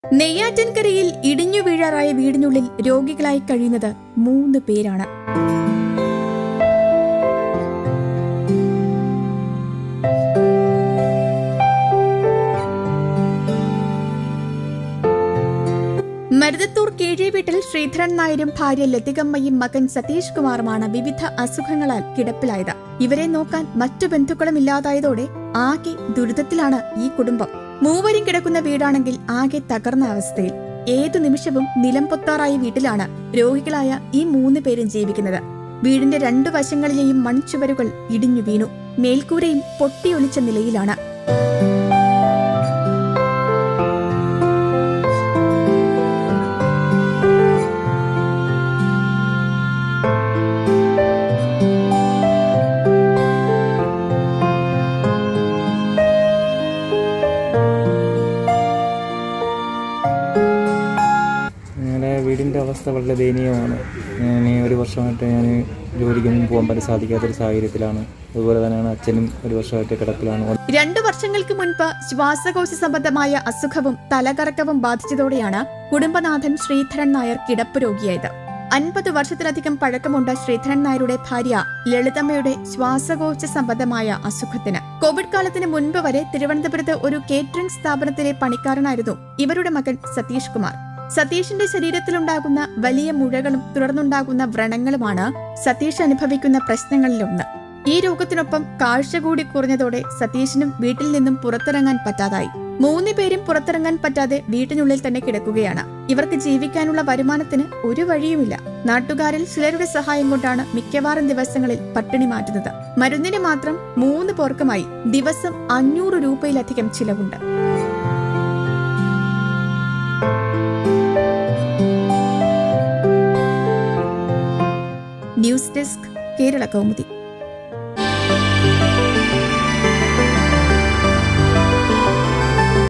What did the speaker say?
നെയ്യാറ്റിൻകരയിൽ ഇടിഞ്ഞു വീഴാറായ വീടിനുള്ളിൽ രോഗികളായി കഴിയുന്നത് മൂന്ന് പേരാണ് മരുതത്തൂർ കീഴേ വീട്ടിൽ ശ്രീധരൻ നായരും ഭാര്യ ലതികമ്മയും മകൻ സതീഷ് കുമാറുമാണ് വിവിധ അസുഖങ്ങളാൽ കിടപ്പിലായത് ഇവരെ നോക്കാൻ മറ്റു ബന്ധുക്കളും ഇല്ലാതായതോടെ ആകെ ദുരിതത്തിലാണ് ഈ കുടുംബം മൂവരും കിടക്കുന്ന വീടാണെങ്കിൽ ആകെ തകർന്ന അവസ്ഥയിൽ ഏതു നിമിഷവും നിലം പൊത്താറായ വീട്ടിലാണ് രോഗികളായ ഈ മൂന്ന് പേരും ജീവിക്കുന്നത് വീടിന്റെ രണ്ടു വശങ്ങളിലെയും മൺചുവരുകൾ ഇടിഞ്ഞു വീണു മേൽക്കൂരയും പൊട്ടിയൊലിച്ച നിലയിലാണ് ഞങ്ങളുടെ വീടിൻ്റെ അവസ്ഥ വളരെ ദയനീയമാണ് ഞാൻ ഒരു വർഷമായിട്ട് ഞാൻ ജോലിക്കൊന്നും പോകാൻ പറ്റി സാധിക്കാത്തൊരു സാഹചര്യത്തിലാണ് അതുപോലെ തന്നെയാണ് അച്ഛനും ഒരു വർഷമായിട്ട് കിടപ്പിലാണ് രണ്ടു വർഷങ്ങൾക്ക് മുൻപ് ശ്വാസകോശ സംബന്ധമായ അസുഖവും തലകറക്കവും ബാധിച്ചതോടെയാണ് കുടുംബനാഥൻ ശ്രീധരൻ നായർ കിടപ്പ് രോഗിയായത് അൻപത് വർഷത്തിലധികം പഴക്കമുണ്ട് ശ്രീധരൻ നായരുടെ ഭാര്യ ലളിതമ്മയുടെ ശ്വാസകോശ സംബന്ധമായ അസുഖത്തിന് കോവിഡ് കാലത്തിന് മുൻപ് വരെ തിരുവനന്തപുരത്ത് ഒരു കേറ്ററിംഗ് സ്ഥാപനത്തിലെ പണിക്കാരനായിരുന്നു ഇവരുടെ മകൻ സതീഷ് കുമാർ സതീഷിന്റെ ശരീരത്തിലുണ്ടാകുന്ന വലിയ മുഴകളും തുടർന്നുണ്ടാകുന്ന വ്രണങ്ങളുമാണ് സതീഷ് അനുഭവിക്കുന്ന പ്രശ്നങ്ങളിലൊന്ന് ഈ രോഗത്തിനൊപ്പം കാഴ്ച കൂടി കുറഞ്ഞതോടെ സതീഷിനും വീട്ടിൽ നിന്നും പുറത്തിറങ്ങാൻ പറ്റാതായി മൂന്ന് പേരും പുറത്തിറങ്ങാൻ പറ്റാതെ വീട്ടിനുള്ളിൽ തന്നെ കിടക്കുകയാണ് ഇവർക്ക് ജീവിക്കാനുള്ള വരുമാനത്തിന് ഒരു വഴിയുമില്ല നാട്ടുകാരിൽ ചിലരുടെ സഹായം കൊണ്ടാണ് മിക്കവാറും ദിവസങ്ങളിൽ പട്ടിണി മാറ്റുന്നത് മരുന്നിന് മാത്രം മൂന്ന് പേർക്കുമായി ദിവസം അഞ്ഞൂറ് രൂപയിലധികം ചിലവുണ്ട് ന്യൂസ് ഡെസ്ക് കേരള കൗമുദി